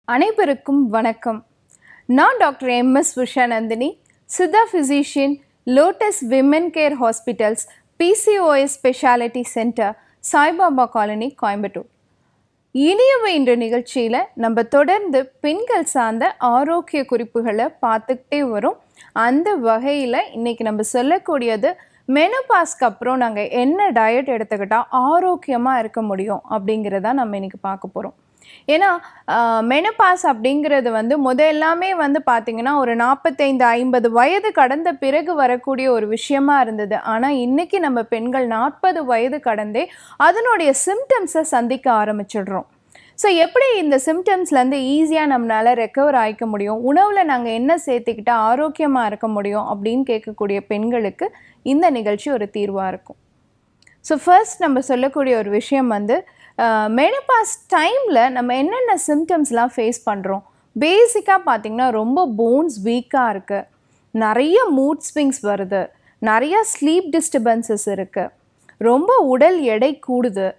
அனைவருக்கும் வணக்கம் நான் doctor MS Ushanandini Siddha physician Lotus women care hospitals PCOS speciality centre Saibaba colony Coimbatore இனியவை என்ற நிகழ்ச்சியில் நம்ம தொடர்ந்து பெண்கள் சார்ந்த ஆரோக்கிய குறிப்புகளை பார்த்துக்கிட்டே வரோம் அந்த வகையில் இன்னைக்கு நம்ம சொல்லக்கூடியது மெனோபாஸ்க்கு அப்புறம் நாங்கள் என்ன டயட் எடுத்துக்கிட்டால் ஆரோக்கியமாக இருக்க முடியும் அப்படிங்கிறத நம்ம இன்னைக்கு பார்க்க போகிறோம் ஏன்னா மெனபாஸ் அப்படிங்கிறது வந்து முத எல்லாமே வந்து பார்த்திங்கன்னா ஒரு நாற்பத்தைந்து ஐம்பது வயது கடந்த பிறகு வரக்கூடிய ஒரு விஷயமா இருந்தது ஆனால் இன்னைக்கு நம்ம பெண்கள் நாற்பது வயது கடந்தே அதனுடைய சிம்டம்ஸை சந்திக்க ஆரம்பிச்சிடுறோம் ஸோ எப்படி இந்த சிம்டம்ஸ்லேருந்து ஈஸியாக நம்மளால் ரெக்கவர் ஆகிக்க முடியும் உணவில் நாங்கள் என்ன சேர்த்துக்கிட்டா ஆரோக்கியமாக இருக்க முடியும் அப்படின்னு கேட்கக்கூடிய பெண்களுக்கு இந்த நிகழ்ச்சி ஒரு தீர்வாக இருக்கும் ஸோ ஃபர்ஸ்ட் நம்ம சொல்லக்கூடிய ஒரு விஷயம் வந்து மெனபாஸ் டைமில் நம்ம என்னென்ன சிம்டம்ஸ்லாம் ஃபேஸ் பண்ணுறோம் பேசிக்காக பார்த்திங்கன்னா ரொம்ப போன்ஸ் வீக்காக இருக்குது நிறைய மூட் ஸ்விங்ஸ் வருது நிறைய ஸ்லீப் டிஸ்டர்பன்சஸ் இருக்குது ரொம்ப உடல் எடை கூடுது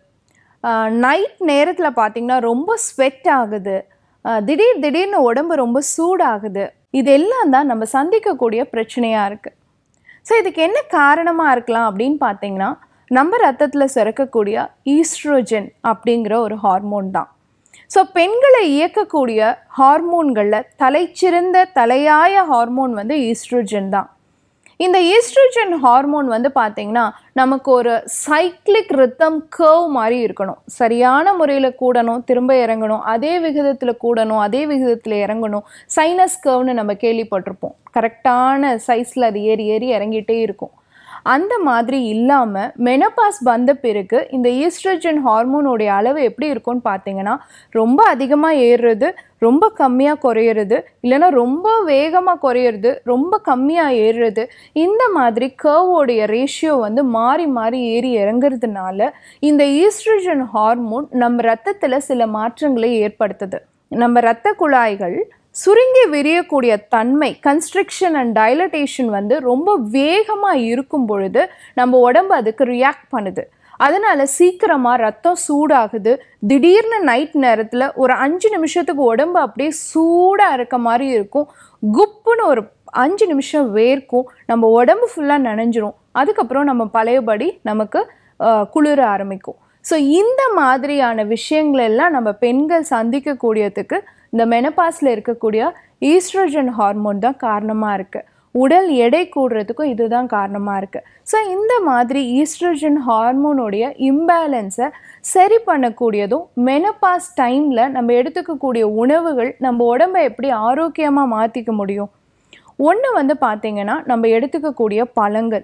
நைட் நேரத்தில் பார்த்திங்கன்னா ரொம்ப ஸ்வெட் ஆகுது ஆஹ் திடீர் திடீர்னு உடம்பு ரொம்ப சூடாகுது இதெல்லாம் தான் நம்ம சந்திக்கக்கூடிய பிரச்சனையாக இருக்குது ஸோ இதுக்கு என்ன காரணமாக இருக்கலாம் அப்படின்னு பார்த்தீங்கன்னா நம்ம ரத்தத்தில் சுரக்கக்கூடிய ஈஸ்ட்ரோஜன் அப்படிங்கிற ஒரு ஹார்மோன் தான் ஸோ பெண்களை இயக்கக்கூடிய ஹார்மோன்களில் தலைச்சிறந்த தலையாய ஹார்மோன் வந்து ஈஸ்ட்ரோஜன் தான் இந்த ஈஸ்ட்ரோஜன் ஹார்மோன் வந்து பார்த்தீங்கன்னா நமக்கு ஒரு சைக்ளிக் ரித்தம் கர்வ் மாதிரி இருக்கணும் சரியான முறையில் கூடணும் திரும்ப இறங்கணும் அதே விகிதத்தில் கூடணும் அதே விகிதத்தில் இறங்கணும் சைனஸ் கர்வ்னு நம்ம கேள்விப்பட்டிருப்போம் கரெக்டான சைஸில் அது ஏறி ஏறி இறங்கிட்டே இருக்கும் அந்த மாதிரி இல்லாமல் மெனபாஸ் வந்த பிறகு இந்த ஈஸ்ட்ரோஜன் ஹார்மோனுடைய அளவு எப்படி இருக்கும்னு பார்த்தீங்கன்னா ரொம்ப அதிகமாக ஏறுறது ரொம்ப கம்மியாக குறையிறது இல்லைன்னா ரொம்ப வேகமாக குறையிறது ரொம்ப கம்மியாக ஏறுறது இந்த மாதிரி கர்வோடைய ரேஷியோ வந்து மாறி மாறி ஏறி இறங்குறதுனால இந்த ஈஸ்ட்ரோஜன் ஹார்மோன் நம்ம ரத்தத்தில் சில மாற்றங்களை ஏற்படுத்துது நம்ம இரத்த குழாய்கள் சுருங்கி விரியக்கூடிய தன்மை கன்ஸ்ட்ரக்ஷன் அண்ட் டைலட்டேஷன் வந்து ரொம்ப வேகமாக இருக்கும் பொழுது நம்ம உடம்பு அதுக்கு ரியாக்ட் பண்ணுது அதனால சீக்கிரமாக ரத்தம் சூடாகுது திடீர்னு நைட் நேரத்தில் ஒரு அஞ்சு நிமிஷத்துக்கு உடம்பு அப்படியே சூடாக இருக்க மாதிரி இருக்கும் குப்புன்னு ஒரு அஞ்சு நிமிஷம் வேர்க்கும் நம்ம உடம்பு ஃபுல்லாக நனைஞ்சிரும் அதுக்கப்புறம் நம்ம பழையபடி நமக்கு ஆஹ், குளிர ஆரம்பிக்கும் ஸோ இந்த மாதிரியான விஷயங்கள் எல்லாம் நம்ம பெண்கள் சந்திக்கக்கூடியதுக்கு இந்த மெனபாஸில் இருக்கக்கூடிய ஈஸ்ட்ரோஜன் ஹார்மோன் தான் காரணமாக இருக்குது உடல் எடை கூடுறதுக்கும் இதுதான் காரணமாக இருக்குது ஸோ இந்த மாதிரி ஈஸ்ட்ரோஜன் ஹார்மோனுடைய இம்பேலன்ஸை சரி பண்ணக்கூடியதும் மெனபாஸ் டைமில் நம்ம எடுத்துக்கக்கூடிய உணவுகள் நம்ம உடம்பை எப்படி ஆரோக்கியமாக மாற்றிக்க முடியும் ஒன்று வந்து பார்த்திங்கன்னா நம்ம எடுத்துக்கக்கூடிய பழங்கள்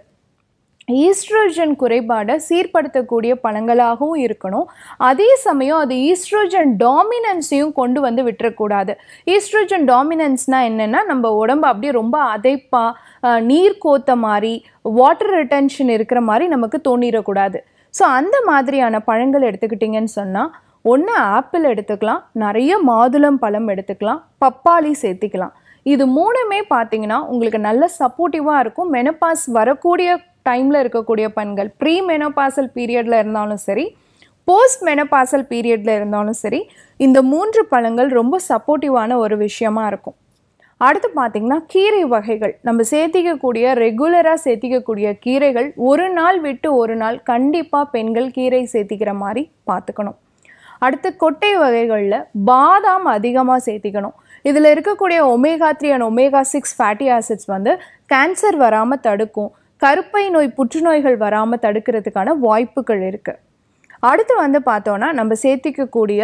ஈஸ்ட்ரோஜன் குறைபாடை சீர்படுத்தக்கூடிய பழங்களாகவும் இருக்கணும் அதே சமயம் அது ஈஸ்ட்ரோஜன் டாமினன்ஸையும் கொண்டு வந்து விட்டுறக்கூடாது ஈஸ்ட்ரோஜன் டாமினன்ஸ்னால் என்னென்னா நம்ம உடம்பு அப்படியே ரொம்ப அதைப்பா அஹ், நீர் கோத்த மாதிரி வாட்டர் ரிட்டன்ஷன் இருக்கிற மாதிரி நமக்கு தோணிடக்கூடாது ஸோ அந்த மாதிரியான பழங்கள் எடுத்துக்கிட்டிங்கன்னு சொன்னால் ஒன்று ஆப்பிள் எடுத்துக்கலாம் நிறைய மாதுளம் பழம் எடுத்துக்கலாம் பப்பாளி சேர்த்திக்கலாம் இது மூணுமே பார்த்தீங்கன்னா உங்களுக்கு நல்ல சப்போர்ட்டிவாக இருக்கும் மெனபாஸ் வரக்கூடிய டைமில் இருக்கக்கூடிய பெண்கள் ப்ரீ மெனோபாசல் பீரியடில் இருந்தாலும் சரி போஸ்ட் மெனோபாசல் பீரியடில் இருந்தாலும் சரி இந்த மூன்று பழங்கள் ரொம்ப சப்போர்ட்டிவான ஒரு விஷயமா இருக்கும் அடுத்து பார்த்தீங்கன்னா கீரை வகைகள் நம்ம சேர்த்திக்கக்கூடிய ரெகுலராக சேர்த்திக்கக்கூடிய கீரைகள் ஒரு நாள் விட்டு ஒரு நாள் கண்டிப்பாக பெண்கள் கீரை சேர்த்திக்கிற மாதிரி பார்த்துக்கணும் அடுத்து கொட்டை வகைகளில் பாதாம் அதிகமாக சேர்த்திக்கணும் இதில் இருக்கக்கூடிய omega three and omega six fatty acids வந்து கேன்சர் வராமல் தடுக்கும் கருப்பை நோய் புற்றுநோய்கள் வராமல் தடுக்கிறதுக்கான வாய்ப்புகள் இருக்குது அடுத்து வந்து பார்த்தோன்னா நம்ம சேர்த்திக்கக்கூடிய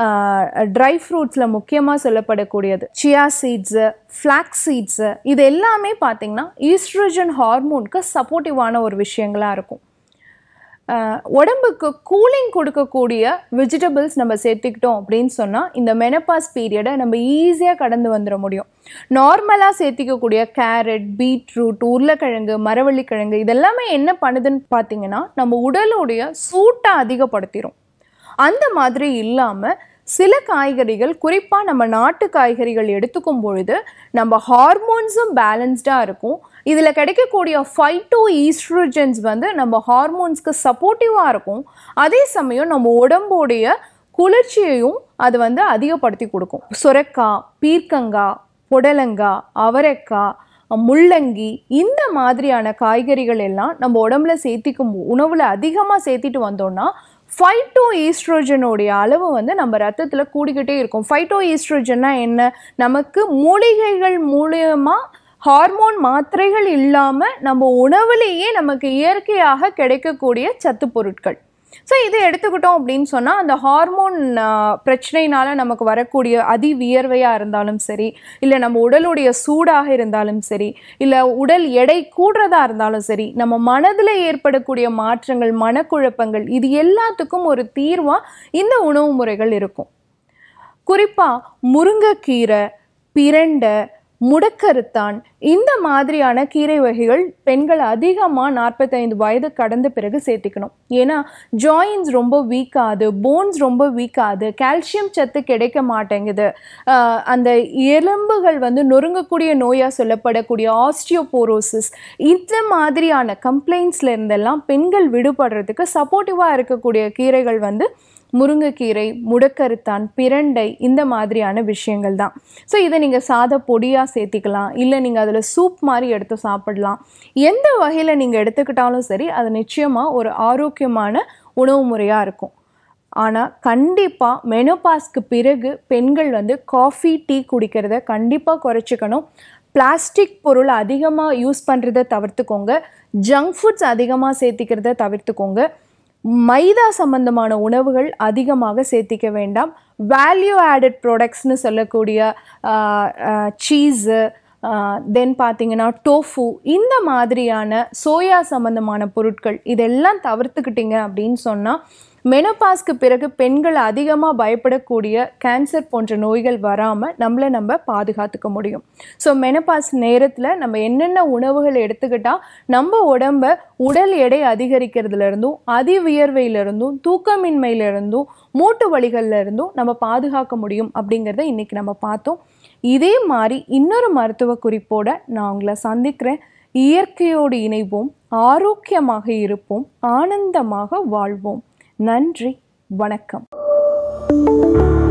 ட்ரை ஃப்ரூட்ஸில் முக்கியமாக சொல்லப்படக்கூடியது சியா சீட்ஸு ஃப்ளாக்ஸ் சீட்ஸு இது எல்லாமே பார்த்திங்கன்னா ஈஸ்ட்ரோஜன் ஹார்மோனுக்கு சப்போர்ட்டிவான ஒரு விஷயங்களாக இருக்கும் ஆஹ் உடம்புக்கு கூலிங் கொடுக்கக்கூடிய வெஜிடபிள்ஸ் நம்ம சேர்த்துக்கிட்டோம் அப்படின்னு சொன்னால் இந்த மெனபாஸ் பீரியடை நம்ம ஈஸியாக கடந்து வந்துட முடியும் நார்மலாக சேர்த்திக்கக்கூடிய கேரட் பீட்ரூட் உருளைக்கிழங்கு மரவள்ளிக்கிழங்கு இதெல்லாமே என்ன பண்ணுதுன்னு பார்த்தீங்கன்னா நம்ம உடலுடைய சூட்டை அதிகப்படுத்திடும் அந்த மாதிரி இல்லாமல் சில காய்கறிகள் குறிப்பாக நம்ம நாட்டு காய்கறிகள் எடுத்துக்கும் பொழுது நம்ம ஹார்மோன்ஸும் பேலன்ஸ்டாக இருக்கும் இதில் கிடைக்கக்கூடிய ஃபைட்டோ ஈஸ்ட்ரோஜன்ஸ் வந்து நம்ம ஹார்மோன்ஸ்க்கு சப்போர்ட்டிவாக இருக்கும் அதே சமயம் நம்ம உடம்போடைய குளிர்ச்சியையும் அது வந்து அதிகப்படுத்தி கொடுக்கும் சுரக்காய் பீர்க்கங்காய் புடலங்காய் அவரைக்காய் முள்ளங்கி இந்த மாதிரியான காய்கறிகள் எல்லாம் நம்ம உடம்புல சேர்த்திக்கும் உணவில் அதிகமாக சேர்த்திட்டு வந்தோம்னா ஃபைட்டோ ஈஸ்ட்ரோஜனுடைய அளவு வந்து நம்ம ரத்தத்தில் கூடிக்கிட்டே இருக்கும் ஃபைட்டோ ஈஸ்ட்ரோஜன்னா என்ன நமக்கு மூலிகைகள் மூலியமாக ஹார்மோன் மாத்திரைகள் இல்லாமல் நம்ம உணவுலேயே நமக்கு இயற்கையாக கிடைக்கக்கூடிய சத்து பொருட்கள் ஸோ இதை எடுத்துக்கிட்டோம் அப்படின்னு சொன்னால் அந்த ஹார்மோன் பிரச்சனையினால நமக்கு வரக்கூடிய அதி வியர்வையாக இருந்தாலும் சரி இல்லை நம்ம உடலுடைய சூடாக இருந்தாலும் சரி இல்லை உடல் எடை கூடுறதா இருந்தாலும் சரி நம்ம மனதில் ஏற்படக்கூடிய மாற்றங்கள் மனக்குழப்பங்கள் இது எல்லாத்துக்கும் ஒரு தீர்வாக இந்த உணவு முறைகள் இருக்கும் குறிப்பாக முருங்கைக்கீரை பிரண்டை முடக்கருத்தான் இந்த மாதிரியான கீரை வகைகள் பெண்கள் அதிகமாக நாற்பத்தைந்து வயது கடந்த பிறகு சேர்த்திக்கணும் ஏன்னா ஜாயின்ஸ் ரொம்ப வீக்காது போன்ஸ் ரொம்ப வீக்காது கால்சியம் சத்து கிடைக்க மாட்டேங்குது ஆஹ் அந்த எலும்புகள் வந்து நொறுங்கக்கூடிய நோயாக சொல்லப்படக்கூடிய ஆஸ்டியோபோரோசிஸ் இந்த மாதிரியான கம்ப்ளைண்ட்ஸ்ல இருந்தெல்லாம் பெண்கள் விடுபடுறதுக்கு சப்போர்ட்டிவாக இருக்கக்கூடிய கீரைகள் வந்து முருங்கைக்கீரை முடக்கருத்தான் பிரண்டை இந்த மாதிரியான விஷயங்கள் தான் ஸோ இதை நீங்கள் சாத பொடியாக சேர்த்திக்கலாம் இல்லை நீங்கள் அதில் சூப் மாதிரி எடுத்து சாப்பிடலாம் எந்த வகையில் நீங்கள் எடுத்துக்கிட்டாலும் சரி அது நிச்சயமாக ஒரு ஆரோக்கியமான உணவு முறையாக இருக்கும் ஆனால் கண்டிப்பாக மெனோபாஸ்க்கு பிறகு பெண்கள் வந்து காஃபி டீ குடிக்கிறத கண்டிப்பாக குறைச்சிக்கணும் பிளாஸ்டிக் பொருள் அதிகமாக யூஸ் பண்ணுறதை தவிர்த்துக்கோங்க ஜங்க் ஃபுட்ஸ் அதிகமாக சேர்த்திக்கிறத தவிர்த்துக்கோங்க மைதா சம்பந்தமான உணவுகள் அதிகமாக சேர்த்திக்க வேண்டாம் வேல்யூ ஆடட் ப்ராடக்ட்ஸ்னு சொல்லக்கூடிய சீஸு தென் பார்த்தீங்கன்னா டோஃபு இந்த மாதிரியான சோயா சம்பந்தமான பொருட்கள் இதெல்லாம் தவிர்த்துக்கிட்டீங்க அப்படின்னு சொன்னால் மெனோபாஸ்க்கு பிறகு பெண்கள் அதிகமாக பயப்படக்கூடிய கேன்சர் போன்ற நோய்கள் வராமல் நம்மளை நம்ம பாதுகாத்துக்க முடியும் ஸோ மெனோபாஸ் நேரத்தில் நம்ம என்னென்ன உணவுகள் எடுத்துக்கிட்டால் நம்ம உடம்ப உடல் எடை அதிகரிக்கிறதுல இருந்தும் அதி வியர்வையிலிருந்தும் தூக்கமின்மையிலிருந்தும் மூட்டு வலிகள்ல இருந்தும் நம்ம பாதுகாக்க முடியும் அப்படிங்கிறத இன்னைக்கு நம்ம பார்த்தோம் இதே மாதிரி இன்னொரு மருத்துவ குறிப்போட நான் உங்களை சந்திக்கிறேன் இயற்கையோடு இணைவோம் ஆரோக்கியமாக இருப்போம் ஆனந்தமாக வாழ்வோம் நன்றி வணக்கம்